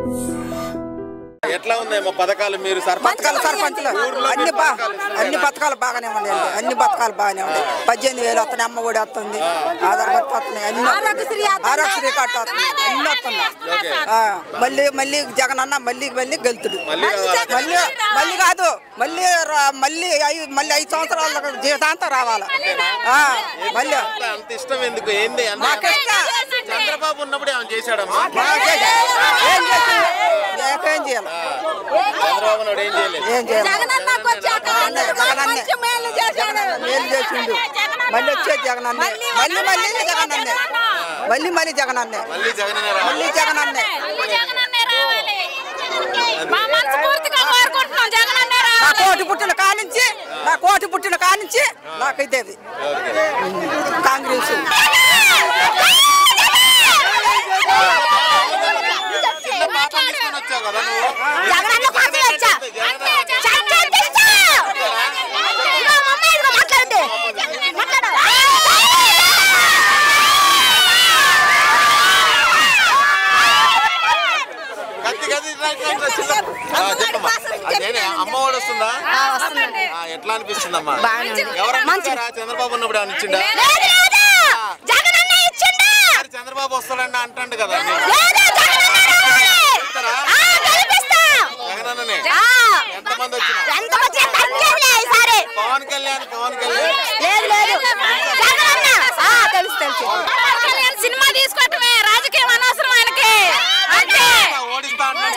ఎట్లా ఉందేమో పథకాలు మీరు పథకాలు సర్పంచ్లు అన్ని బా అన్ని పథకాలు బాగానే ఉన్నాయండి అన్ని పథకాలు బాగానే ఉన్నాయి పద్దెనిమిది వేలు వస్తున్నాయి అమ్మ ఒడి వస్తుంది ఆధార్ కార్డు వస్తున్నాయి అన్ని ఆరోగ్యశ్రీ వస్తుంది. ఆరోగ్యశ్రీ కార్డు వస్తున్నాయి అన్ని వస్తున్నాయి ఆ, మళ్ళీ మళ్ళీ జగన్ అన్న మళ్ళీ మళ్ళీ గెలుతుడు మళ్ళీ కావాలా? మళ్ళీ మళ్ళీ కాదు మళ్ళీ రా- మళ్ళీ ఐ- మళ్ళీ ఐదు సంవత్సరాల జీవితాంతం రావాలి ఆ, మళ్ళీ అంత అంత ఇష్టం ఎందుకు ఏంది అన్న మాకు ఇష్టం. చంద్రబాబు ఉన్నప్పుడు ఏమైనా చేశాడమ్మా మాకే ఏం చేసిండు? ఏం చేయాలి చంద్రబాబు నాయుడు ఏం చేయలేదు ఏం చేయాలి జగనన్నకు వచ్చాక అందరికీ మంచి మేలు చేశాడు. మేలు చేసిండు మళ్ళీ వచ్చే జగన్ అన్నే మళ్ళీ మళ్ళీ జగన్ అన్నే మళ్ళీ మళ్ళీ జగన్ అన్నే మళ్ళీ జగన్ రావాలి మళ్ళీ జగన్ అన్నే మళ్ళీ జగనన్నే రావాలి. మా మనస్ఫూర్తిగా కోరుకుంటున్నాం జగనన్నే నా రావాలి. కోటి పుట్టిన కానించి నా కోటి పుట్టిన కానించి నాకైతే ఇది కాంగ్రెస్ చిన్న పాపని తీసుకొని వచ్చావు కదా నువ్వు జగనన్న కోసం వచ్చా. సంకేతిస్తా. ఇదిగో మమ్మీ, ఇదిగో మాట్లాడండి. మాట్లాడు. కత్తి కత్తి ఇట్లా ఇట్లా ఇట్లా చిన్న ఆ, చెప్పమ్మా అదేనే అమ్మ వాడు వస్తుందా ఆ, ఎట్లా అనిపిస్తుందమ్మా ఎవరు అనిపించారా చంద్రబాబు ఉన్నప్పుడు ఏమైనా ఇచ్చిండా లేదు, లేదు. జగనన్న ఇచ్చిండు. మరి చంద్రబాబు వస్తాడని అంటాడు కదా లేదు, జగనన్న రావాలి. ఆ, గెలిపిస్తాం. జగనన్ననే ఆ. ఎంతమంది వచ్చినా ఎంత వచ్చినా తగ్గేదిలే ఈసారి. పవన్ కళ్యాణ్ పవన్ కళ్యాణ్ లేదు లేదు జగనన్న ఆ, తెలుసు తెలుసు సినిమా తీసుకోవటమే రాజకీయం అనవసరం ఆయనకి అంతే ఓడిస్తా అన్నాడు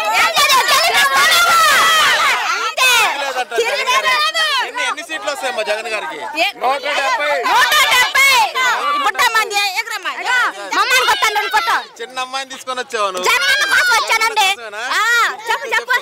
అంతే లేదంట జగన్ గారికి. ఎన్ని ఎన్ని సీట్లు వస్తాయమ్మా జగన్ గారికి నూట డెబ్బై ఇప్పుడు మంది ఎగరమ్మా మమ్మల్ని కొట్టాను ఫోటో చిన్న అమ్మాయిని తీసుకొని వచ్చావు నువ్వు జగనన్న కోసం వచ్చానండి ఆ, చెప్పు చెప్పు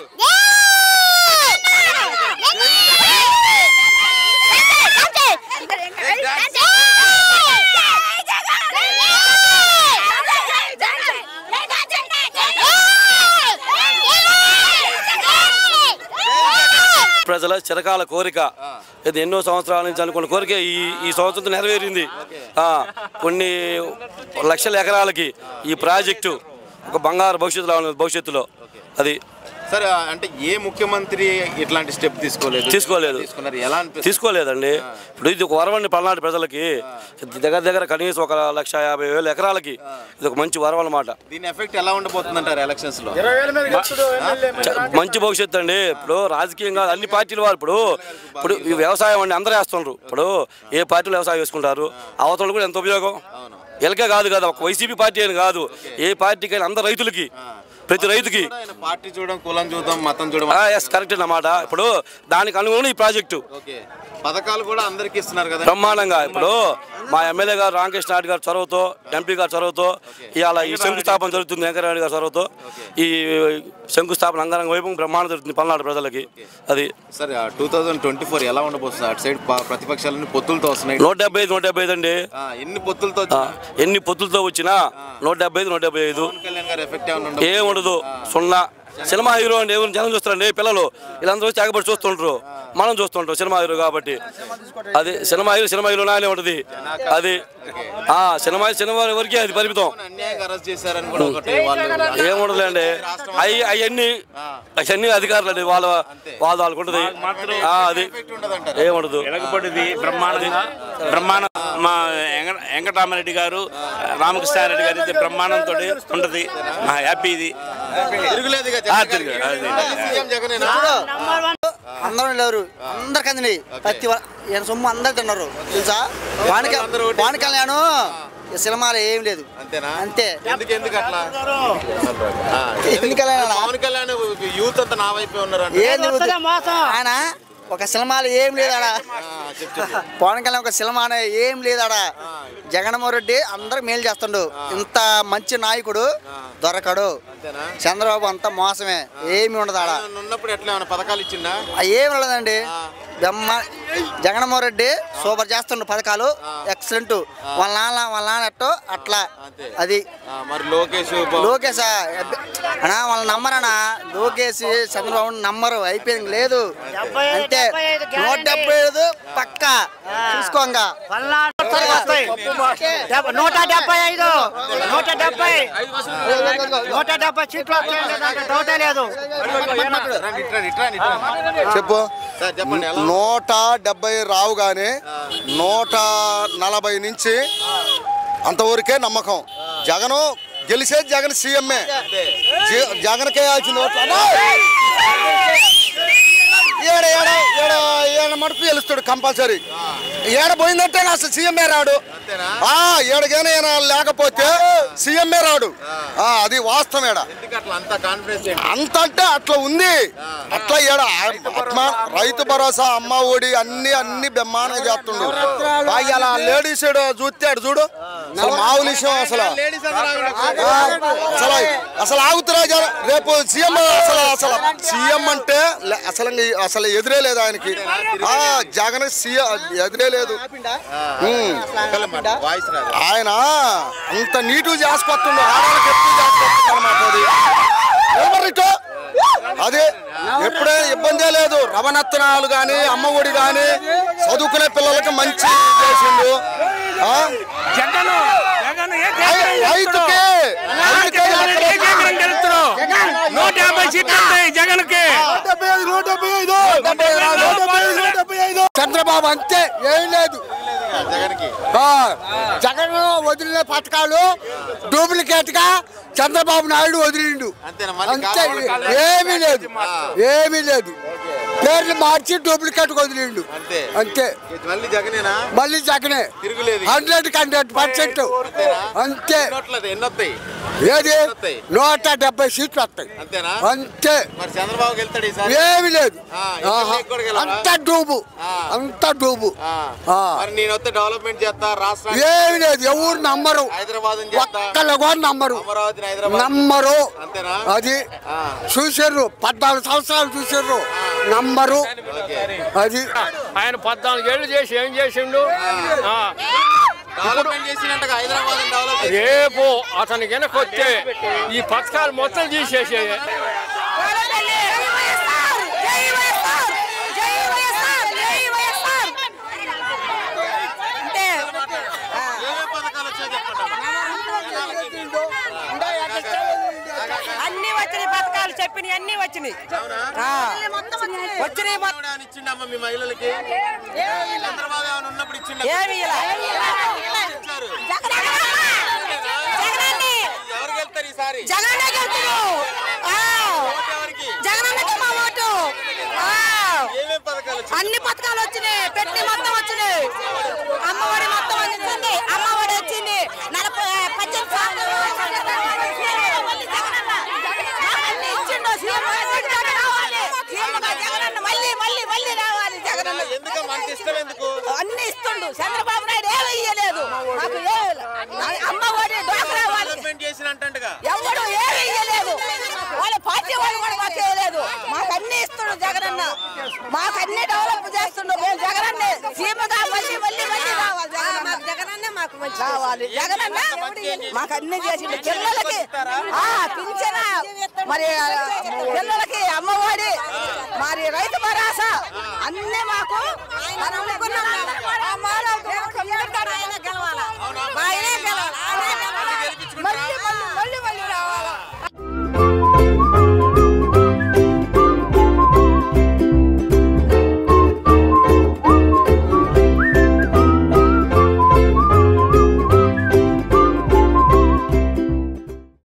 ప్రజల చిరకాల కోరిక ఇది ఎన్నో సంవత్సరాల నుంచి అనుకున్న కోరిక ఈ ఈ సంవత్సరం నెరవేరింది ఆ, కొన్ని లక్షల ఎకరాలకి ఈ ప్రాజెక్టు ఒక బంగారు భవిష్యత్తులో ఉన్నది భవిష్యత్తులో అది సరే అంటే ఏ ముఖ్యమంత్రి ఇట్లాంటి స్టెప్ తీసుకోలేదు తీసుకోలేదు. తీసుకున్నారు ఎలా అనిపిస్తుంది తీసుకోలేదండి ఇప్పుడు ఇది ఒక వరవండి పల్నాడు ప్రజలకి దగ్గర దగ్గర కనీసం ఒక లక్ష యాభై వేల ఎకరాలకి ఇది ఒక మంచి వరం అన్నమాట దీని ఎఫెక్ట్ ఎలా ఉండబోతుంది అంటారు ఎలక్షన్స్ లో చ- మంచి భవిష్యత్తు అండి ఇప్పుడు రాజకీయంగా అన్ని పార్టీలు వారు ఇప్పుడు ఇప్పుడు ఈ వ్యవసాయం అండి అందరూ వేస్తున్నారు ఇప్పుడు ఏ పార్టీలు వ్యవసాయం వేసుకుంటారు అవతల కూడా ఎంత ఉపయోగం ఎలకే కాదు కదా ఒక వైసీపీ పార్టీ అని కాదు ఏ పార్టీకి అయినా అందరు రైతులకి ప్రతి రైతుకి ఆయన పార్టీ చూడడం కులం చూడడం మతం చూడడం ఎస్ కరెక్ట్ అన్నమాట ఇప్పుడు దానికి అనుగుణంగా ఈ ప్రాజెక్టు ఓకే పథకాలు కూడా అందరికి ఇస్తున్నారు కదా బ్రహ్మాండంగా ఇప్పుడు మా ఎమ్మెల్యే గారు రామకృష్ణ నాయుడు గారు చొరవతో ఎంపీ గారు చొరవతో ఇవాళ ఈ శంకుస్థాపన జరుగుతుంది వెంకయ్యనాయుడు గారి చొరవతో ఈ శంకుస్థాపన అంగరంగ వైపు బ్రహ్మాండం జరుగుతుంది పల్నాడు ప్రజలకి అది సరే టూ థౌజండ్ ట్వంటీ ఫోర్ ఎలా ఉండబోతుంది అటు సైడ్ ప- ప్రతిపక్షాలన్నీ పొత్తులతో వస్తున్నాయి నూట డెబ్బై ఐదు నూట డెబ్బై ఐదు అండి ఆ, ఎన్ని పొత్తులతో ఆ, ఎన్ని పొత్తులతో వచ్చినా నూట డెబ్బై ఐదు నూట డెబ్బై ఐదు పవన్ కళ్యాణ్ గారు ఎఫెక్ట్ ఏమైనా ఉండదు ఏం ఉండదు సున్నా సినిమా హీరో అంటే ఎవరు జనం చూస్తారండి పిల్లలు వీళ్ళందరూ వచ్చి ఆగబడి చూస్తుంటారు మనం చూస్తుంటాం సినిమా హీరో కాబట్టి అది సినిమా హీరో సినిమా హీరో నానే ఉంటుంది అది ఆ సినిమా సినిమా వరకే అది పరిమితం అన్యాయంగా అరెస్ట్ చేశారని కూడా ఒకటి వాళ్ళు ఏం ఉండదులేండి అవి అవన్నీ అవన్నీ అధికారులు అండి వాళ్ళ వాళ్ళ వాళ్ళకు ఉంటుంది ఆ, అది ఎఫెక్ట్ ఉండదంటారు ఏముండదు వెలగపడిది బ్రహ్మాండంగా బ్రహ్మాండ మా వెంకట వెంకటరామరెడ్డి గారు రామకృష్ణారెడ్డి గారు ఇది బ్రహ్మాండంతో ఉంటుంది మా హ్యాపీ ఇది తిరుగులేదు ఇక ఆ, జగన్ తిరుగు, గారికి. అది. మళ్ళీ సీఎం జగనేనా అందరూ లేరు అందరికి అందినాయి ప్రతి వా- ఈయన సొమ్ము అందరు తిన్నారు తెలుసా పవన్ కళ్యాణ్- అందరూ ఒకటే. పవన్ కళ్యాణ్ ఈ సినిమాలో ఏం లేదు అంతేనా అంతే ఎందుకు ఎందుకు అట్లా ఆ, ఎందుకలా అలా? పవన్ కళ్యాణ్ యూత్ అంతా నా వైపే ఉన్నారు ఏంది ఆయన ఒక సినిమాలో ఏం లేదు ఆడ చెప్పు చెప్పు పవన్ కళ్యాణ్ ఒక సినిమా అనే ఏం లేదు ఆడ జగన్మోహన్ రెడ్డి అందరికి మేలు చేస్తుండు ఇంత మంచి నాయకుడు దొరకడు అంతేనా చంద్రబాబు అంతా మోసమే ఏమి ఉండదు ఆడ ఆయన ఉన్నప్పుడు ఎట్లా ఏమైనా పథకాలు ఇచ్చిండా ఆ ఏమి ఉండదండి బ్రహ్మ జగన్మోహన్ రెడ్డి సూపర్ చేస్తుండు పథకాలు ఎక్సలెంట్ వాళ్ళ నాన్న వాళ్ళ నాన్న ఎట్టో అట్లా అంతే. అది ఆ, మరి లోకేష్ బా- లోకేష్ అన్నా వాళ్ళ నమ్మరనా లోకేష్ చంద్రబాబు నమ్మరు అయిపోయింది లేదు అంతే నూట డెబ్బై ఐదు పక్క చూసుకోంగా నూట డెబ్బై ఐదు నూట డెబ్బై నూట డెబ్బై సీట్లు వస్తాయండి దాంట్లో డౌటే లేదు రండి, ఇట్రా, ఇట్రా, ఇట్రా. చెప్పు సార్ చెప్పండి ఎలా నూట డెబ్బై రావు కానీ నూట నలభై నుంచి అంతవరకే నమ్మకం జగను గెలిచేది జగన్ సీఎంఏ జ- జగన్కే వేయాల్సింది ఓట్లు అన్నా! ఏడ ఏడ ఏడ ఏడ మటుకు గెలుస్తాడు కంపల్సరీ ఏడ పోయిందంటే అసలు సీఎంఏ రాడు అంతేనా? ఆ ఏడగైనా ఈయన లేకపోతే సీఎంఏ రాడు ఆ, అది వాస్తవం ఏడ ఎందుకు అట్లా అంత కాన్ఫిడెన్స్ ఏంటి అంత అంటే అట్లా ఉంది అట్లా ఏడ ఆత్మ రైతు భరోసా అమ్మ ఒడి అన్ని అన్ని బ్రహ్మాండంగా చేస్తుండు బాగా అలా లేడీస్ చూస్తే ఆడు చూడు అసలు మామూలు విషయం అసలు లేడీస్ అందరూ ఆ, అసలు అసలు ఆగుతురా జర రేపు సీఎం అసలు అసలు సీఎం అంటే లే- అసలు ఇంక అసలు ఎదురే లేదు ఆయనకి ఆ జగన్ సీఎం ఎదురే లేదు ఉమ్. వాయిస్ రాదు ఆయన అంత నీటు చేసుకొస్తుండు ఆడవాళ్ళకి ఎక్కువ చేసుకొస్తుంది అనమాట అది ఎవరు ఇటు? అదే ఎప్పుడే ఇబ్బందే లేదు రవనత్తనాలు కానీ అమ్మ ఒడి కానీ చదువుకునే పిల్లలకి మంచి చేసిండు ఆ? రై- రైతుకి రైతుకే లెక్కలేదు. నూట యాభై సీట్లు వస్తాయి జగన్ కి చంద్రబాబు అంతే ఏం లేదు జగన్కి జగన్ వదిలిన పథకాలు డూప్లికేట్ గా చంద్రబాబు నాయుడు వదిలిండు అంతేనా మళ్ళీ అంతే కావాలి ఏమీ లేదు ఏమీ లేదు పేర్లు మార్చి డూప్లికేట్ వదిలిండు అంతే అంతే మళ్ళీ జగనేనా మళ్ళీ జగనే తిరుగులేదు హండ్రెడ్ కి హండ్రెడ్ పర్సెంట్ అంతే ఎన్నోట్లేదు ఎన్నొస్తాయి ఏది నూట డెబ్బై సీట్లు వస్తాయి అంతేనా అంతే మరి చంద్రబాబు వెళ్తాడు ఈసారి ఏమి లేదు ఆ, ఇక్కడ ఆహా. ఇక్కడ గెలవరా? అంత డూబు ఆ. అంత డూబు ఆ. ఆ. మరి నేను వస్తే డెవలప్మెంట్ చేస్తా రాష్ట్రానికి ఏమి లేదు ఎవరు నమ్మరు హైదరాబాద్ చేస్తా ఒక్కళ్ళు కూడా నమ్మరు అమరావతిని హైదరాబాద్ నమ్మరు అంతేనా అది ఆ. చూసారు పద్నాలుగు సంవత్సరాలు చూసారు నమ్మరు ఓకే అది ఆయన పద్నాలుగు ఏళ్ళు చేసి ఏం చేసిండు ఆ, డెవలప్మెంట్ చేసినట్టుగా హైదరాబాద్ డెవలప్ రేపు అతని వెనక వస్తే ఈ పథకాలు మొత్తం తీసేసే జై వైఎస్ఆర్ జై వైఎస్ఆర్ జై వైఎస్ఆర్ జై వైఎస్ఆర్ అంటే ఏమేం పథకాలు వచ్చాయో చెప్పండి అన్ని వచ్చినాయి పథకాలు చెప్పినాయి అన్ని వచ్చినాయి ఆ. వచ్చినాయి మొత్తం. చంద్రబాబు ఏమైనా ఇచ్చిండమ్మా మీ మహిళలకి చంద్రబాబు ఏమైనా ఉన్నప్పుడు ఇచ్చిండ ఏమి ఇలా ఇచ్చారు జగనన్ని ఎవరు వెళ్తారు ఈసారి జగనన్న గెలుతురు ఆ. ఓటు ఎవరికి జగనన్నకి మా ఓటు ఆ. ఏమేం పథకాలు వచ్చాయి అన్ని పథకాలు వచ్చినాయి పెట్టి మొత్తం వచ్చినాయి అమ్మఒడి మొత్తం వచ్చింది అమ్మఒడి వచ్చింది నలభై పద్దెనిమిది సంవత్సరాలు అన్ని ఇచ్చిండు సీఎం జగన్ రావాలి సీఎం జగనన్న మళ్ళీ మళ్ళీ మళ్ళీ రావాలి జగనన్న ఎందుకమ్మా అంత ఇష్టం ఎందుకు అన్ని ఇస్తుండు చంద్రబాబు నాయుడు ఏమీ ఇయ్యలేదు మాకు ఏ- అమ్మ ఒడి డోకరా వాళ్ళకి డెవలప్మెంట్ చేసిన అంటంటగా ఎవడు ఏమీ ఇయ్యలేదు వాళ్ళ పార్టీ వాళ్ళు కూడా మాకు వేయలేదు మాకు అన్ని ఇస్తుండు జగనన్న మాకు అన్ని డెవలప్ చేస్తుండు మేము జగనన్న సీమగా మళ్ళీ మళ్ళీ మళ్ళీ రావాలి మాకు జగనన్న మాకు మంచి రావాలి జగనన్న మాకు అన్ని చేసిండు పిల్లలకి ఆ పింఛన మరి ఆ, పిల్లలకి అమ్మఒడి మరి రైతు భరోసా అన్ని